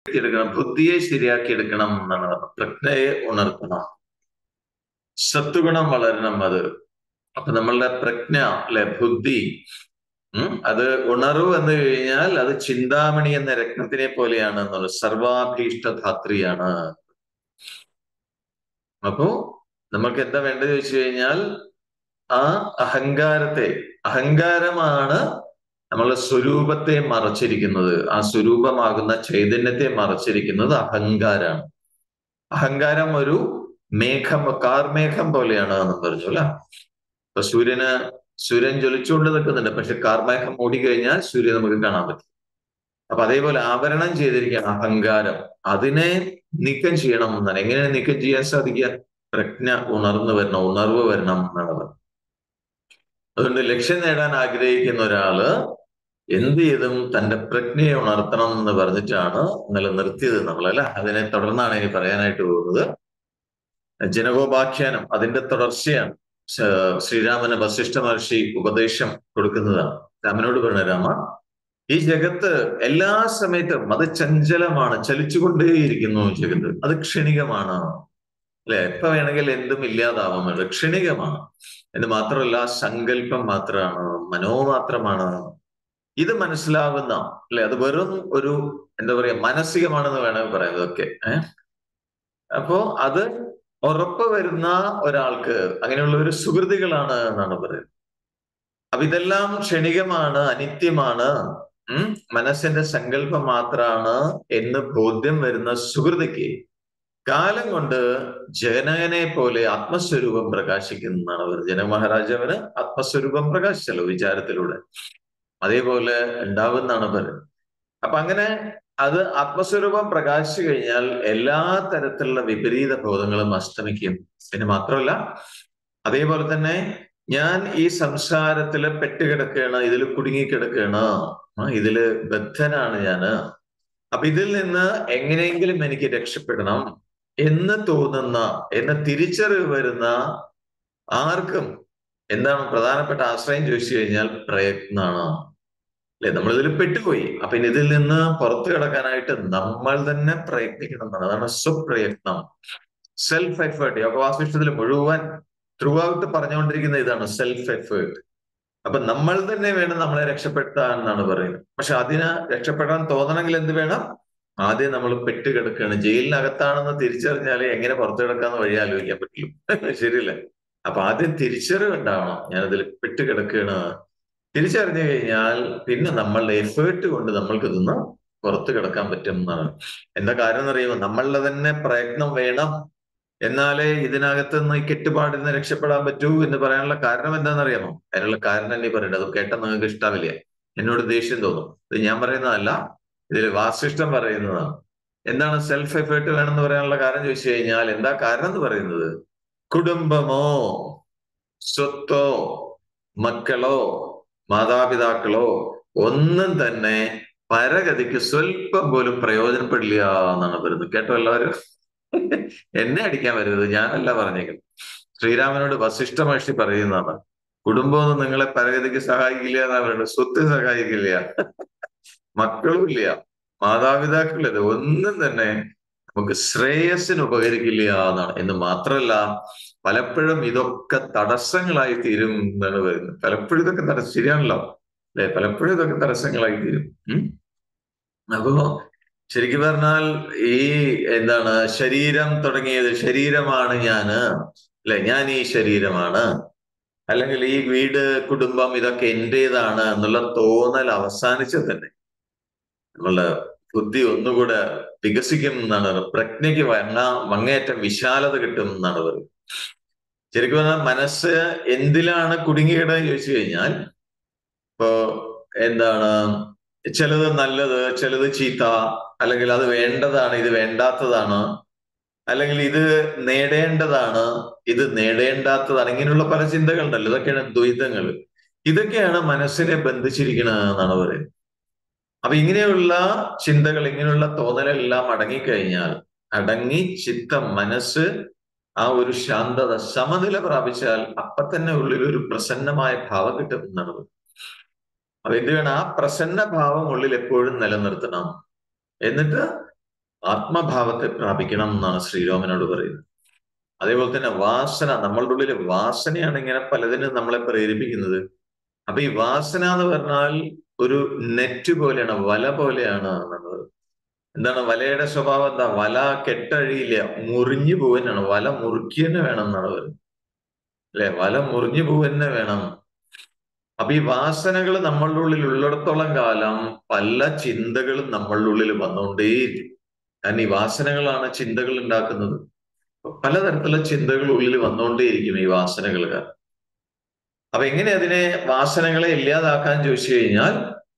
എടുക്കണം ബുദ്ധിയെ ശരിയാക്കി എടുക്കണം എന്നാണ് പറഞ്ഞത് പ്രജ്ഞയെ ഉണർത്തണം സത്വഗുണം വളരണം അത് അപ്പൊ നമ്മളുടെ പ്രജ്ഞ അല്ലെ ബുദ്ധി ഉം അത് ഉണർവ് എന്ന് കഴിഞ്ഞാൽ അത് ചിന്താമണി എന്ന രത്നത്തിനെ പോലെയാണ് എന്നുള്ളത് സർവാഭീഷ്ടധാത്രിയാണ് അപ്പോ നമുക്ക് എന്താ വേണ്ടത് ചോദിച്ചു കഴിഞ്ഞാൽ ആ അഹങ്കാരത്തെ അഹങ്കാരമാണ് നമ്മളുടെ സ്വരൂപത്തെ മറച്ചിരിക്കുന്നത് ആ സ്വരൂപമാകുന്ന ചൈതന്യത്തെ മറച്ചിരിക്കുന്നത് അഹങ്കാരാണ് അഹങ്കാരം ഒരു മേഘം കാർമേഘം പോലെയാണ് എന്ന് പറഞ്ഞു അല്ല ഇപ്പൊ സൂര്യന് സൂര്യൻ ജ്വലിച്ചുകൊണ്ട് നിൽക്കുന്നുണ്ട് പക്ഷെ കാർമേഘം മൂടിക്കഴിഞ്ഞാൽ സൂര്യൻ നമുക്ക് കാണാൻ പറ്റും അപ്പൊ അതേപോലെ ആവരണം ചെയ്തിരിക്കുകയാണ് അഹങ്കാരം അതിനെ നീക്കം ചെയ്യണം എന്നാണ് എങ്ങനെയാണ് നീക്കം ചെയ്യാൻ സാധിക്കുക പ്രജ്ഞ ഉണർന്നു വരണം ഉണർവ് വരണം എന്നാണ് പറഞ്ഞത് അതുകൊണ്ട് ലക്ഷ്യം നേടാൻ ആഗ്രഹിക്കുന്ന ഒരാള് എന്ത് ചെയ്തും തന്റെ പ്രജ്ഞയെ ഉണർത്തണം എന്ന് പറഞ്ഞിട്ടാണ് ഇന്നലെ നിർത്തിയത് നമ്മളല്ല അതിനെ തുടർന്നാണ് ഇനി പറയാനായിട്ട് പോകുന്നത് ജനകോപാഖ്യാനം അതിന്റെ തുടർച്ചയാണ് ശ്രീരാമന് വസിഷ്ഠ മഹർഷി ഉപദേശം കൊടുക്കുന്നതാണ് രാമനോട് പറഞ്ഞ രാമ ഈ ജഗത്ത് എല്ലാ സമയത്തും അത് ചഞ്ചലമാണ് ചലിച്ചുകൊണ്ടേയിരിക്കുന്നു ജഗത്ത് അത് ക്ഷണികമാണ് അല്ലെ എപ്പോ വേണമെങ്കിൽ എന്തും ഇല്ലാതാവുന്നത് ക്ഷണികമാണ് എന്ന് മാത്രമല്ല സങ്കല്പം മാത്രമാണ് മനോമാത്രമാണ് ഇത് മനസ്സിലാവുന്ന അല്ലെ അത് വെറും ഒരു എന്താ പറയാ മാനസികമാണെന്ന് വേണമെങ്കിൽ പറയാം ഇതൊക്കെ ഏഹ് അപ്പോ അത് ഉറപ്പ് വരുന്ന ഒരാൾക്ക് അങ്ങനെയുള്ള ഒരു സുഹൃതികളാണ് എന്നാണ് പറയുന്നത് അപ്പൊ ഇതെല്ലാം ക്ഷണികമാണ് അനിത്യമാണ് ഉം മനസ്സിന്റെ സങ്കല്പം മാത്രമാണ് എന്ന് ബോധ്യം വരുന്ന സുഹൃതിക്ക് കാലം കൊണ്ട് ജനകനെ പോലെ ആത്മസ്വരൂപം പ്രകാശിക്കുന്നതാണ് പറയുന്നത് ജനക മഹാരാജാവിന് ആത്മസ്വരൂപം പ്രകാശിച്ചല്ലോ വിചാരത്തിലൂടെ അതേപോലെ ഉണ്ടാവുന്നതാണ് പറയുന്നത് അപ്പൊ അങ്ങനെ അത് ആത്മസ്വരൂപം പ്രകാശിച്ചു കഴിഞ്ഞാൽ എല്ലാ തരത്തിലുള്ള വിപരീത ബോധങ്ങളും അസ്തമിക്കും പിന്നെ മാത്രമല്ല അതേപോലെ തന്നെ ഞാൻ ഈ സംസാരത്തില് പെട്ടുകിടക്കുകയാണ് ഇതിൽ കുടുങ്ങിക്കിടക്കുകയാണ് ഇതില് ബദ്ധനാണ് ഞാന് അപ്പൊ ഇതിൽ നിന്ന് എങ്ങനെയെങ്കിലും എനിക്ക് രക്ഷപ്പെടണം എന്ന് തോന്നുന്ന എന്ന് തിരിച്ചറിവ് വരുന്ന ആർക്കും എന്താണ് പ്രധാനപ്പെട്ട ആശ്രയം ചോദിച്ചു കഴിഞ്ഞാൽ പ്രയത്നമാണ് അല്ലെ നമ്മൾ ഇതിൽ പെട്ടുപോയി അപ്പൊ ഇനി ഇതിൽ നിന്ന് പുറത്തു കിടക്കാനായിട്ട് നമ്മൾ തന്നെ പ്രയത്നിക്കണം എന്നാണ് അതാണ് സ്വപ്രയത്നം സെൽഫ് എഫേർട്ട് യോഗവാസിഷ്ടത്തിൽ മുഴുവൻ ത്രൂ ഔട്ട് പറഞ്ഞുകൊണ്ടിരിക്കുന്ന ഇതാണ് സെൽഫ് എഫേർട്ട് അപ്പൊ നമ്മൾ തന്നെ വേണം നമ്മളെ രക്ഷപ്പെടുത്താൻ എന്നാണ് പറയുന്നത് പക്ഷെ അതിന് രക്ഷപ്പെടാൻ തോന്നണമെങ്കിൽ എന്ത് വേണം ആദ്യം നമ്മൾ പെട്ടുകിടക്കുകയാണ് ജയിലിനകത്താണെന്ന് തിരിച്ചറിഞ്ഞാലേ എങ്ങനെ പുറത്തു കിടക്കാന്ന് വഴി ആലോചിക്കാൻ പറ്റുള്ളൂ ശരിയല്ലേ അപ്പൊ ആദ്യം തിരിച്ചറിവ് ഉണ്ടാവണം ഞാനതിൽ പെട്ടുകിടക്കുകയാണ് തിരിച്ചറിഞ്ഞു കഴിഞ്ഞാൽ പിന്നെ നമ്മളുടെ എഫേർട്ട് കൊണ്ട് നമ്മൾക്ക് ഇതൊന്ന് പുറത്തു കിടക്കാൻ പറ്റും എന്നാണ് എന്താ കാര്യം എന്നറിയുമോ നമ്മളുടെ തന്നെ പ്രയത്നം വേണം എന്നാലേ ഇതിനകത്ത് നിന്ന് ഈ കെട്ടുപാടിൽ നിന്ന് രക്ഷപ്പെടാൻ പറ്റൂ എന്ന് പറയാനുള്ള കാരണം എന്താണെന്നറിയാമോ അതിനുള്ള കാരണം തന്നെ പറയണ്ടത് അത് കേട്ടാൽ നിങ്ങൾക്ക് ഇഷ്ടാവില്ല എന്നോട് ദേഷ്യം തോന്നും ഇത് ഞാൻ പറയുന്നതല്ല ഇതിൽ വാസിഷ്ടം പറയുന്നതാണ് എന്താണ് സെൽഫ് എഫേർട്ട് വേണമെന്ന് പറയാനുള്ള കാരണം ചോദിച്ചു കഴിഞ്ഞാൽ എന്താ കാരണം എന്ന് പറയുന്നത് കുടുംബമോ സ്വത്തോ മക്കളോ മാതാപിതാക്കളോ ഒന്നും തന്നെ പരഗതിക്ക് സ്വല്പം പോലും പ്രയോജനപ്പെടില്ല എന്നാണ് പറയുന്നത് കേട്ടോ എല്ലാവരും എന്നെ അടിക്കാൻ വരരുത് ഞാനല്ല പറഞ്ഞേക്കുന്നത് ശ്രീരാമനോട് വസിഷ്ഠ മഹർഷി പറയുന്നതാണ് കുടുംബമൊന്നും നിങ്ങളെ പരഗതിക്ക് സഹായിക്കില്ല എന്നാ പറയുന്നത് സ്വത്ത് സഹായിക്കില്ല മക്കളും ഇല്ല മാതാപിതാക്കളില്ല ഒന്നും തന്നെ നമുക്ക് ശ്രേയസ്സിന് ഉപകരിക്കില്ല എന്നാണ് എന്ന് മാത്രമല്ല പലപ്പോഴും ഇതൊക്കെ തടസ്സങ്ങളായി തീരും എന്നാണ് പറയുന്നത് പലപ്പോഴും ഇതൊക്കെ തടസ്സം ശരിയാണല്ലോ അല്ലെ പലപ്പോഴും ഇതൊക്കെ തടസ്സങ്ങളായി തീരും ഉം അപ്പോ ശരിക്കും പറഞ്ഞാൽ ഈ എന്താണ് ശരീരം തുടങ്ങിയത് ശരീരമാണ് ഞാന് അല്ലെ ഞാൻ ഈ ശരീരമാണ് അല്ലെങ്കിൽ ഈ വീട് കുടുംബം ഇതൊക്കെ എന്റേതാണ് എന്നുള്ള തോന്നൽ അവസാനിച്ചത് തന്നെ നമ്മളുടെ ബുദ്ധി ഒന്നുകൂടെ വികസിക്കും എന്നാണ് പ്രജ്ഞയ്ക്ക് വങ്ങ മങ്ങേറ്റം വിശാലത കിട്ടും എന്നാണ് പറയുന്നത് ശരിക്കും പറഞ്ഞാൽ മനസ്സ് എന്തിലാണ് കുടുങ്ങിയിടാൻ ചോദിച്ചു കഴിഞ്ഞാൽ ഇപ്പോ എന്താണ് ചിലത് നല്ലത് ചിലത് ചീത്ത അല്ലെങ്കിൽ അത് വേണ്ടതാണ് ഇത് വേണ്ടാത്തതാണ് അല്ലെങ്കിൽ ഇത് നേടേണ്ടതാണ് ഇത് നേടേണ്ടാത്തതാണ് ഇങ്ങനെയുള്ള പല ചിന്തകളുണ്ടല്ലോ ഇതൊക്കെയാണ് ദ്വൈതങ്ങൾ ഇതൊക്കെയാണ് മനസ്സിനെ ബന്ധിച്ചിരിക്കുന്നത് എന്നാണ് പറയുന്നത് അപ്പൊ ഇങ്ങനെയുള്ള ചിന്തകൾ ഇങ്ങനെയുള്ള തോന്നലെല്ലാം അടങ്ങിക്കഴിഞ്ഞാൽ അടങ്ങി ചിത്തം മനസ്സ് ആ ഒരു ശാന്തത സമനില പ്രാപിച്ചാൽ അപ്പൊ തന്നെ ഉള്ളിൽ ഒരു പ്രസന്നമായ ഭാവം കിട്ടും എന്നാണ് പറയുന്നത് അപ്പൊ എന്ത് വേണം ആ പ്രസന്ന ഭാവം ഉള്ളിൽ എപ്പോഴും നിലനിർത്തണം എന്നിട്ട് ആത്മഭാവത്തെ പ്രാപിക്കണം എന്നാണ് ശ്രീരാമനോട് പറയുന്നത് അതേപോലെ തന്നെ വാസന നമ്മളുടെ ഉള്ളിൽ വാസനയാണ് ഇങ്ങനെ പലതിനും നമ്മളെ പ്രേരിപ്പിക്കുന്നത് അപ്പൊ ഈ വാസന എന്ന് പറഞ്ഞാൽ ഒരു നെറ്റ് പോലെയാണ് വല പോലെയാണ് എന്നുള്ളത് എന്താണ് വലയുടെ സ്വഭാവം എന്താ വല കെട്ടഴിയില്ല മുറിഞ്ഞു പോവാനാണ് വല മുറുക്കി തന്നെ വേണം എന്നാണ് പറയുന്നത് അല്ലെ വല മുറിഞ്ഞു പോവന്നെ വേണം അപ്പൊ ഈ വാസനകൾ നമ്മളുടെ ഉള്ളിൽ ഉള്ളിടത്തോളം കാലം പല ചിന്തകളും നമ്മളുടെ ഉള്ളിൽ വന്നുകൊണ്ടേയിരിക്കും കാരണം ഈ വാസനകളാണ് ചിന്തകൾ ഉണ്ടാക്കുന്നത് പലതരത്തിലുള്ള ചിന്തകൾ ഉള്ളിൽ വന്നുകൊണ്ടേയിരിക്കും ഈ വാസനകൾ കാരണം അപ്പൊ എങ്ങനെ അതിനെ വാസനകളെ ഇല്ലാതാക്കാൻ ചോദിച്ചു കഴിഞ്ഞാൽ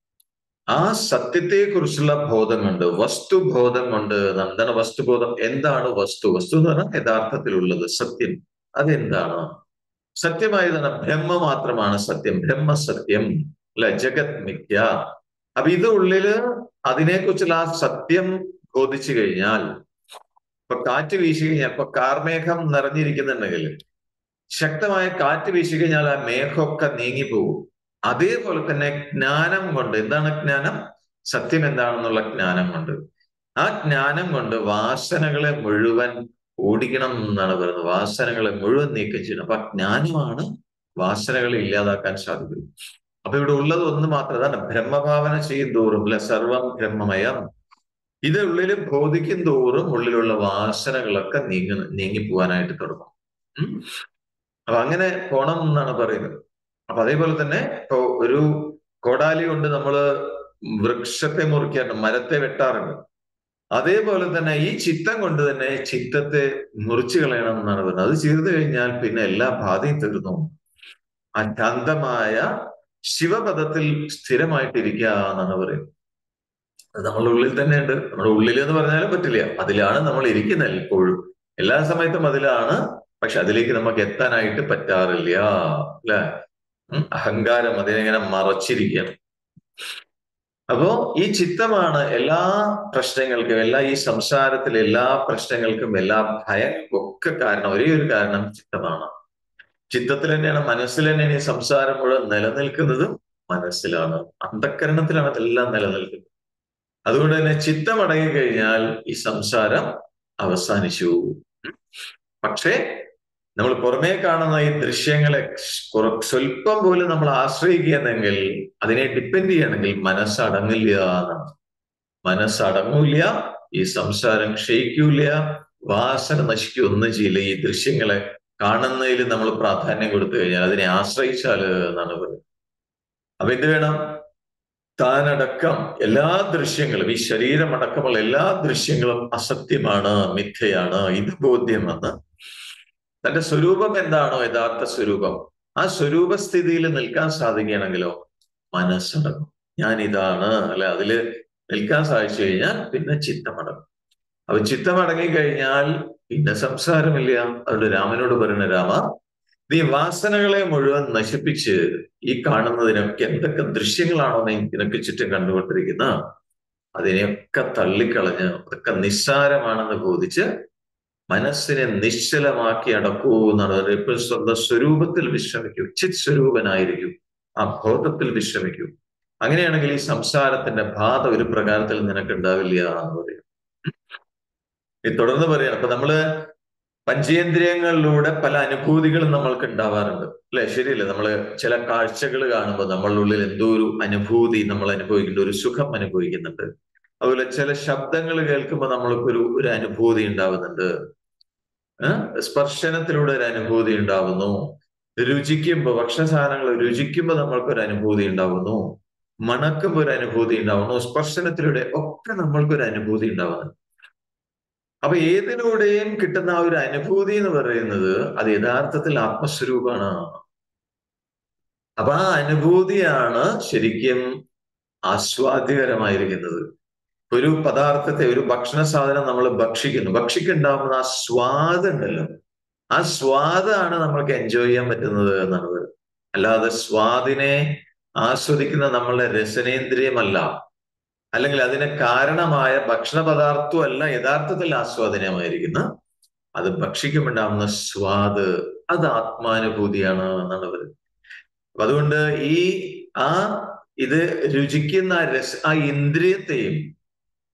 ആ സത്യത്തെ കുറിച്ചുള്ള ബോധം കൊണ്ട് വസ്തുബോധം കൊണ്ട് എന്താണ് വസ്തുബോധം എന്താണ് വസ്തു വസ്തു എന്ന് പറഞ്ഞാൽ യഥാർത്ഥത്തിലുള്ളത് സത്യം അതെന്താണ് സത്യമായതാണ് ബ്രഹ്മ മാത്രമാണ് സത്യം ബ്രഹ്മസത്യം അല്ലെ ജഗത് മിഥ്യ അപ്പൊ ഇത് ഉള്ളില് അതിനെക്കുറിച്ചുള്ള ആ സത്യം ബോധിച്ചു കഴിഞ്ഞാൽ ഇപ്പൊ കാറ്റ് വീശി കഴിഞ്ഞാൽ ഇപ്പൊ കാർമേഘം നിറഞ്ഞിരിക്കുന്നുണ്ടെങ്കിൽ ശക്തമായ കാറ്റ് വീശി കഴിഞ്ഞാൽ ആ മേഘമൊക്കെ നീങ്ങിപ്പോകും അതേപോലെ തന്നെ ജ്ഞാനം കൊണ്ട് എന്താണ് ജ്ഞാനം സത്യം എന്താണെന്നുള്ള ജ്ഞാനം കൊണ്ട് ആ ജ്ഞാനം കൊണ്ട് വാസനകളെ മുഴുവൻ ഓടിക്കണം എന്നാണ് പറയുന്നത് വാസനകളെ മുഴുവൻ നീക്കം ചെയ്യണം അപ്പൊ ജ്ഞാനമാണ് വാസനകളെ ഇല്ലാതാക്കാൻ സാധിക്കും അപ്പൊ ഇവിടെ ഉള്ളത് ഒന്ന് മാത്രം അതാണ് ബ്രഹ്മഭാവന ചെയ്യും തോറും അല്ലെ സർവം ബ്രഹ്മമയം ഇത് ഉള്ളിൽ ബോധിക്കും തോറും ഉള്ളിലുള്ള വാസനകളൊക്കെ നീങ്ങ നീങ്ങിപ്പോവാനായിട്ട് തുടങ്ങും അപ്പൊ അങ്ങനെ പോണം എന്നാണ് പറയുന്നത് അപ്പൊ അതേപോലെ തന്നെ ഇപ്പൊ ഒരു കോടാലി കൊണ്ട് നമ്മള് വൃക്ഷത്തെ മുറിക്കാറുണ്ട് മരത്തെ വെട്ടാറുണ്ട് അതേപോലെ തന്നെ ഈ ചിത്തം കൊണ്ട് തന്നെ ചിത്തത്തെ മുറിച്ചു കളയണം എന്നാണ് പറയുന്നത് അത് ചെയ്തു കഴിഞ്ഞാൽ പിന്നെ എല്ലാ ബാധയും തീർന്നു ആ ശാന്തമായ ശിവപദത്തിൽ സ്ഥിരമായിട്ടിരിക്കുക എന്നാണ് പറയുന്നത് അത് നമ്മളുടെ ഉള്ളിൽ തന്നെ ഉണ്ട് നമ്മുടെ ഉള്ളിൽ എന്ന് പറഞ്ഞാലും പറ്റില്ല അതിലാണ് നമ്മൾ ഇരിക്കുന്നത് ഇപ്പോഴും എല്ലാ സമയത്തും അതിലാണ് പക്ഷെ അതിലേക്ക് നമുക്ക് എത്താനായിട്ട് പറ്റാറില്ല അല്ലെ അഹങ്കാരം അതിനെങ്ങനെ മറച്ചിരിക്കണം അപ്പോ ഈ ചിത്തമാണ് എല്ലാ പ്രശ്നങ്ങൾക്കും എല്ലാ ഈ സംസാരത്തിലെ എല്ലാ പ്രശ്നങ്ങൾക്കും എല്ലാ ഭയങ്ങൾക്കും ഒക്കെ കാരണം ഒരേ ഒരു കാരണം ചിത്തമാണ് ചിത്തത്തിൽ തന്നെയാണ് മനസ്സിൽ തന്നെയാണ് ഈ സംസാരം മുഴുവൻ നിലനിൽക്കുന്നതും മനസ്സിലാണ് അന്ധക്കരണത്തിലാണ് അതെല്ലാം നിലനിൽക്കുന്നത് അതുകൊണ്ട് തന്നെ ചിത്തം അടങ്ങി കഴിഞ്ഞാൽ ഈ സംസാരം അവസാനിച്ചു പക്ഷേ നമ്മൾ പുറമേ കാണുന്ന ഈ ദൃശ്യങ്ങളെ സ്വല്പം പോലും നമ്മൾ ആശ്രയിക്കുകയാണെങ്കിൽ അതിനെ ഡിപ്പെൻഡ് ചെയ്യണമെങ്കിൽ മനസ്സടങ്ങില്ല എന്നാണ് മനസ്സടങ്ങൂല ഈ സംസാരം ക്ഷയിക്കൂല വാസന നശിക്കൊന്നും ചെയ്യില്ല ഈ ദൃശ്യങ്ങളെ കാണുന്നതിൽ നമ്മൾ പ്രാധാന്യം കൊടുത്തു കഴിഞ്ഞാൽ അതിനെ ആശ്രയിച്ചാൽ എന്നാണ് പറയുന്നത് അപ്പൊ എന്ത് വേണം താനടക്കം എല്ലാ ദൃശ്യങ്ങളും ഈ ശരീരമടക്കമുള്ള എല്ലാ ദൃശ്യങ്ങളും അസത്യമാണ് മിഥ്യയാണ് ഇത് ബോധ്യമെന്ന് തന്റെ സ്വരൂപം എന്താണോ യഥാർത്ഥ സ്വരൂപം ആ സ്വരൂപസ്ഥിതിയിൽ നിൽക്കാൻ സാധിക്കുകയാണെങ്കിലോ മനസ്സടങ്ങും ഞാൻ ഇതാണ് അല്ലെ അതില് നിൽക്കാൻ സാധിച്ചു കഴിഞ്ഞാൽ പിന്നെ ചിത്തമടങ്ങും അപ്പൊ ചിത്തമടങ്ങി കഴിഞ്ഞാൽ പിന്നെ സംസാരമില്ല അതുകൊണ്ട് രാമനോട് പറയുന്ന രാമ നീ വാസനകളെ മുഴുവൻ നശിപ്പിച്ച് ഈ കാണുന്നതിനൊക്കെ എന്തൊക്കെ ദൃശ്യങ്ങളാണോ നീ നിനക്ക് ചുറ്റും കണ്ടുകൊണ്ടിരിക്കുന്ന അതിനെയൊക്കെ തള്ളിക്കളഞ്ഞ് അതൊക്കെ നിസ്സാരമാണെന്ന് ബോധിച്ച് മനസ്സിനെ നിശ്ചലമാക്കി അടക്കൂ എന്നാണ് ഇപ്പോൾ സ്വന്തം സ്വരൂപത്തിൽ വിശ്രമിക്കൂ ചിത് സ്വരൂപനായിരിക്കും ആ ബോധത്തിൽ വിശ്രമിക്കൂ അങ്ങനെയാണെങ്കിൽ ഈ സംസാരത്തിന്റെ ബാധ ഒരു പ്രകാരത്തിൽ നിനക്ക് ഉണ്ടാവില്ല എന്ന് പറയും ഈ തുടർന്ന് പറയണം അപ്പൊ നമ്മള് പഞ്ചേന്ദ്രിയങ്ങളിലൂടെ പല അനുഭൂതികളും നമ്മൾക്ക് ഉണ്ടാവാറുണ്ട് അല്ലെ ശരിയല്ലേ നമ്മള് ചില കാഴ്ചകൾ കാണുമ്പോൾ നമ്മളുടെ ഉള്ളിൽ എന്തോ ഒരു അനുഭൂതി നമ്മൾ അനുഭവിക്കുന്നുണ്ട് ഒരു സുഖം അനുഭവിക്കുന്നുണ്ട് അതുപോലെ ചില ശബ്ദങ്ങൾ കേൾക്കുമ്പോൾ നമ്മൾക്ക് ഒരു ഒരു അനുഭൂതി ഉണ്ടാവുന്നുണ്ട് സ്പർശനത്തിലൂടെ ഒരു അനുഭൂതി ഉണ്ടാവുന്നു രുചിക്കുമ്പോൾ ഭക്ഷണസാധനങ്ങൾ രുചിക്കുമ്പോൾ നമ്മൾക്ക് ഒരു അനുഭൂതി ഉണ്ടാവുന്നു മണക്കുമ്പോൾ ഒരു അനുഭൂതി ഉണ്ടാവുന്നു സ്പർശനത്തിലൂടെ ഒക്കെ നമ്മൾക്കൊരു അനുഭൂതി ഉണ്ടാവുന്നുണ്ട് അപ്പൊ ഏതിലൂടെയും കിട്ടുന്ന ആ ഒരു അനുഭൂതി എന്ന് പറയുന്നത് അത് യഥാർത്ഥത്തിൽ ആത്മസ്വരൂപമാണ് അപ്പൊ ആ അനുഭൂതിയാണ് ശരിക്കും ആസ്വാദ്യകരമായിരിക്കുന്നത് ഒരു പദാർത്ഥത്തെ ഒരു ഭക്ഷണ സാധനം നമ്മൾ ഭക്ഷിക്കുന്നു ഭക്ഷിക്കുണ്ടാവുന്ന ആ സ്വാദ് ഉണ്ടല്ലോ ആ സ്വാദാണ് നമ്മൾക്ക് എൻജോയ് ചെയ്യാൻ പറ്റുന്നത് എന്നാണ് പറയുന്നത് അല്ലാതെ സ്വാദിനെ ആസ്വദിക്കുന്ന നമ്മളുടെ രസനേന്ദ്രിയമല്ല അല്ലെങ്കിൽ അതിന് കാരണമായ ഭക്ഷണ പദാർത്ഥമല്ല യഥാർത്ഥത്തിൽ ആസ്വാദനമായിരിക്കുന്ന അത് ഭക്ഷിക്കുമ്പോണ്ടാവുന്ന സ്വാദ് അത് ആത്മാനുഭൂതിയാണ് എന്നാണ് പറയുന്നത് അപ്പൊ അതുകൊണ്ട് ഈ ആ ഇത് രുചിക്കുന്ന രസ ആ ഇന്ദ്രിയത്തെയും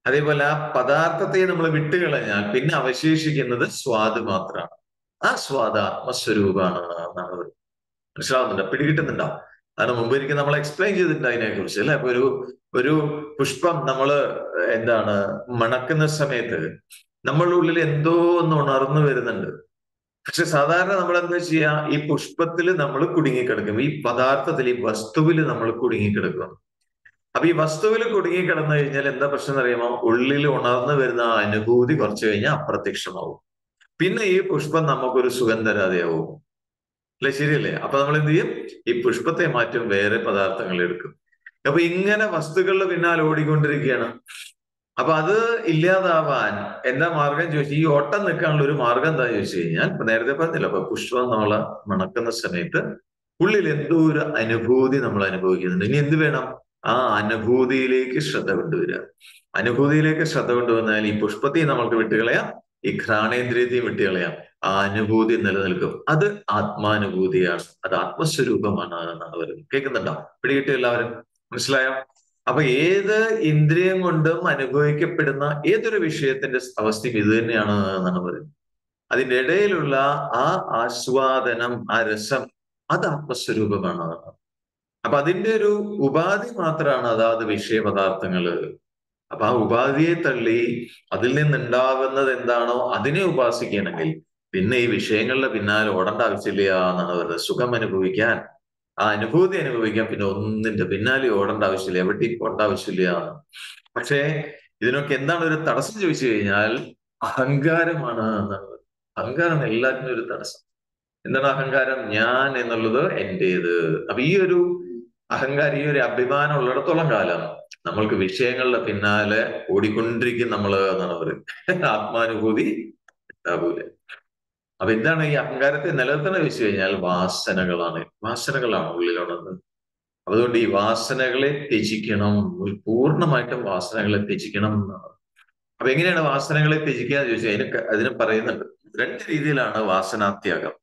അതേപോലെ ആ പദാർത്ഥത്തെ നമ്മൾ വിട്ടുകളഞ്ഞാൽ പിന്നെ അവശേഷിക്കുന്നത് സ്വാദ് മാത്രമാണ് ആ സ്വാദ് ആത്മസ്വരൂപമാണ് എന്നാണ് പറയുന്നത് മനസ്സിലാവുന്നുണ്ടോ പിടികിട്ടുന്നുണ്ടോ അതിന് മുമ്പ് എനിക്ക് നമ്മൾ എക്സ്പ്ലെയിൻ ചെയ്തിട്ടുണ്ട് അതിനെ കുറിച്ച് അല്ലെ അപ്പൊ ഒരു ഒരു പുഷ്പം നമ്മൾ എന്താണ് മണക്കുന്ന സമയത്ത് നമ്മളുടെ ഉള്ളിൽ എന്തോ ഒന്ന് ഉണർന്നു വരുന്നുണ്ട് പക്ഷെ സാധാരണ നമ്മൾ എന്താ ചെയ്യാ ഈ പുഷ്പത്തിൽ നമ്മൾ കുടുങ്ങിക്കിടക്കും ഈ പദാർത്ഥത്തിൽ ഈ വസ്തുവിൽ നമ്മൾ കുടുങ്ങിക്കിടക്കും അപ്പൊ ഈ വസ്തുവിൽ കുടുങ്ങിക്കിടന്നു കഴിഞ്ഞാൽ എന്താ പ്രശ്നം അറിയാമോ ഉള്ളിൽ ഉണർന്നു വരുന്ന ആ അനുഭൂതി കുറച്ചു കഴിഞ്ഞാൽ അപ്രത്യക്ഷമാവും പിന്നെ ഈ പുഷ്പം നമുക്കൊരു സുഖം തരാതെയാവും അല്ലെ ശരിയല്ലേ അപ്പൊ നമ്മൾ എന്ത് ചെയ്യും ഈ പുഷ്പത്തെ മാറ്റും വേറെ പദാർത്ഥങ്ങൾ എടുക്കും അപ്പൊ ഇങ്ങനെ വസ്തുക്കളുടെ പിന്നാലെ ഓടിക്കൊണ്ടിരിക്കുകയാണ് അപ്പൊ അത് ഇല്ലാതാവാൻ എന്താ മാർഗം ചോദിച്ചു ഈ ഓട്ടം നിൽക്കാനുള്ള ഒരു മാർഗം എന്താ ചോദിച്ചു കഴിഞ്ഞാൽ ഇപ്പൊ നേരത്തെ പറഞ്ഞില്ല അപ്പൊ പുഷ്പം നമ്മൾ മണക്കുന്ന സമയത്ത് ഉള്ളിൽ എന്തോ ഒരു അനുഭൂതി നമ്മൾ അനുഭവിക്കുന്നുണ്ട് ഇനി എന്ത് വേണം ആ അനുഭൂതിയിലേക്ക് ശ്രദ്ധ കൊണ്ടുവരിക അനുഭൂതിയിലേക്ക് ശ്രദ്ധ കൊണ്ടുവന്നാൽ ഈ പുഷ്പത്തെയും നമ്മൾക്ക് വിട്ടുകളയാം ഈ ഘ്രാണേന്ദ്രിയത്തെയും വിട്ടുകളയാം ആ അനുഭൂതി നിലനിൽക്കും അത് ആത്മാനുഭൂതിയാണ് അത് ആത്മസ്വരൂപമാണ് എന്നാണ് പറയുന്നത് കേൾക്കുന്നുണ്ടോ പിടികിട്ടിയ എല്ലാവരും മനസ്സിലായോ അപ്പൊ ഏത് ഇന്ദ്രിയം കൊണ്ടും അനുഭവിക്കപ്പെടുന്ന ഏതൊരു വിഷയത്തിന്റെ അവസ്ഥയും ഇത് തന്നെയാണ് എന്നാണ് പറയുന്നത് അതിന്റെ ഇടയിലുള്ള ആ ആസ്വാദനം ആ രസം അത് ആത്മസ്വരൂപമാണ് അപ്പൊ അതിന്റെ ഒരു ഉപാധി മാത്രമാണ് അതാത് വിഷയപദാർത്ഥങ്ങള് അപ്പൊ ആ ഉപാധിയെ തള്ളി അതിൽ നിന്നുണ്ടാവുന്നത് എന്താണോ അതിനെ ഉപാസിക്കുകയാണെങ്കിൽ പിന്നെ ഈ വിഷയങ്ങളുടെ പിന്നാലെ ഓടേണ്ട ആവശ്യമില്ല എന്നാണ് പറയുന്നത് സുഖം അനുഭവിക്കാൻ ആ അനുഭൂതി അനുഭവിക്കാൻ പിന്നെ ഒന്നിന്റെ പിന്നാലെ ഓടേണ്ട ആവശ്യമില്ല എവിടേക്ക് പോകേണ്ട ആവശ്യമില്ല പക്ഷേ ഇതിനൊക്കെ എന്താണ് ഒരു തടസ്സം ചോദിച്ചു കഴിഞ്ഞാൽ അഹങ്കാരമാണ് എന്നാണ് അഹങ്കാരം എല്ലാത്തിനും ഒരു തടസ്സം എന്താണ് അഹങ്കാരം ഞാൻ എന്നുള്ളത് എന്റേത് അപ്പൊ ഈ ഒരു അഹങ്കാരം ഈ ഒരു അഭിമാനം ഉള്ളിടത്തോളം കാലം നമ്മൾക്ക് വിഷയങ്ങളുടെ പിന്നാലെ ഓടിക്കൊണ്ടിരിക്കും നമ്മള് എന്നാണ് പറയുന്നത് ആത്മാനുഭൂതി ഉണ്ടാവൂല അപ്പൊ എന്താണ് ഈ അഹങ്കാരത്തെ നിലനിർത്തണം വെച്ച് കഴിഞ്ഞാൽ വാസനകളാണ് വാസനകളാണ് ഉള്ളിലുള്ളത് അതുകൊണ്ട് ഈ വാസനകളെ ത്യജിക്കണം പൂർണ്ണമായിട്ടും വാസനകളെ ത്യജിക്കണം എന്നാണ് അപ്പൊ എങ്ങനെയാണ് വാസനകളെ ത്യജിക്കുക എന്ന് ചോദിച്ചാൽ അതിന് അതിന് പറയുന്നുണ്ട് രണ്ട് രീതിയിലാണ് വാസനാത്യാഗം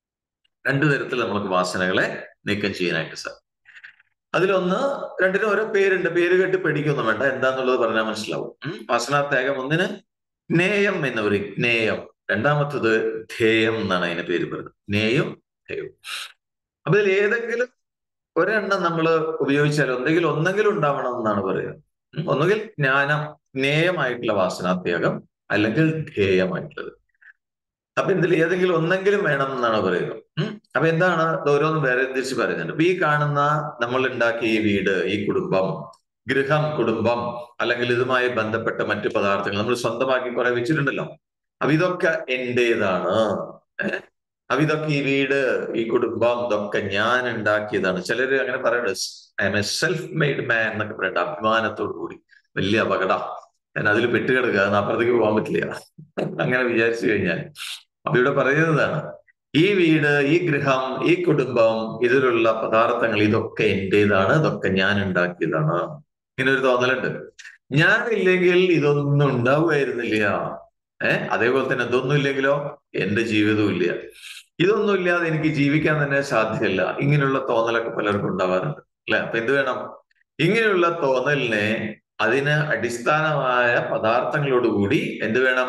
രണ്ടു തരത്തിൽ നമുക്ക് വാസനകളെ നീക്കം ചെയ്യാനായിട്ട് സാർ അതിലൊന്ന് രണ്ടിനും ഓരോ പേരുണ്ട് പേര് കേട്ട് പേടിക്കൊന്നും വേണ്ട എന്താന്നുള്ളത് പറഞ്ഞാൽ മനസ്സിലാവും വാസനാത്യാഗം ഒന്നിന് ജ്ഞേയം എന്ന് പറയും ജ്ഞേയം രണ്ടാമത്തത് ധ്യേയം എന്നാണ് അതിന്റെ പേര് പറയുന്നത് ജ്ഞേയം ധ്യേയം അപ്പൊ ഇതിൽ ഏതെങ്കിലും ഒരെണ്ണം നമ്മൾ ഉപയോഗിച്ചാൽ എന്തെങ്കിലും ഒന്നെങ്കിലും ഉണ്ടാവണം എന്നാണ് പറയുന്നത് ഒന്നുകിൽ ജ്ഞാനം ജ്ഞേയമായിട്ടുള്ള വാസനാത്യാഗം അല്ലെങ്കിൽ ധ്യേയമായിട്ടുള്ളത് അപ്പൊ ഇതിൽ ഏതെങ്കിലും ഒന്നെങ്കിലും വേണം എന്നാണ് പറയുന്നത് അപ്പൊ എന്താണ് ഓരോന്നും വേറെ തിരിച്ച് പറയുന്നുണ്ട് അപ്പൊ ഈ കാണുന്ന നമ്മൾ ഉണ്ടാക്കിയ ഈ വീട് ഈ കുടുംബം ഗൃഹം കുടുംബം അല്ലെങ്കിൽ ഇതുമായി ബന്ധപ്പെട്ട മറ്റു പദാർത്ഥങ്ങൾ നമ്മൾ സ്വന്തമാക്കി കുറെ വെച്ചിട്ടുണ്ടല്ലോ അപ്പൊ ഇതൊക്കെ എന്റേതാണ് ഏഹ് അപ്പൊ ഇതൊക്കെ ഈ വീട് ഈ കുടുംബം ഇതൊക്കെ ഞാൻ ഉണ്ടാക്കിയതാണ് ചിലര് അങ്ങനെ പറയുന്നുണ്ട് I am a self made man എന്നൊക്കെ പറയുന്നുണ്ട് അഭിമാനത്തോടു കൂടി വലിയ അപകടം ഞാൻ അതിൽ പെട്ടുകിടക്കുക അതിന് അപ്പുറത്തേക്ക് പോകാൻ പറ്റില്ല അങ്ങനെ വിചാരിച്ചു കഴിഞ്ഞാൽ അപ്പൊ ഇവിടെ പറയുന്നതാണ് ഈ വീട് ഈ ഗൃഹം ഈ കുടുംബം ഇതിലുള്ള പദാർത്ഥങ്ങൾ ഇതൊക്കെ എന്റേതാണ് ഇതൊക്കെ ഞാൻ ഉണ്ടാക്കിയതാണ് ഇങ്ങനെ ഒരു തോന്നലുണ്ട് ഞാനില്ലെങ്കിൽ ഇതൊന്നും ഉണ്ടാവുമായിരുന്നില്ല ഏഹ് അതേപോലെ തന്നെ ഇതൊന്നും ഇല്ലെങ്കിലോ എന്റെ ജീവിതവും ഇല്ല ഇതൊന്നും ഇല്ലാതെ എനിക്ക് ജീവിക്കാൻ തന്നെ സാധ്യമല്ല ഇങ്ങനെയുള്ള തോന്നലൊക്കെ പലർക്കും ഉണ്ടാവാറുണ്ട് അല്ലെ അപ്പൊ എന്ത് വേണം ഇങ്ങനെയുള്ള തോന്നലിനെ അതിന് അടിസ്ഥാനമായ പദാർത്ഥങ്ങളോടുകൂടി എന്ത് വേണം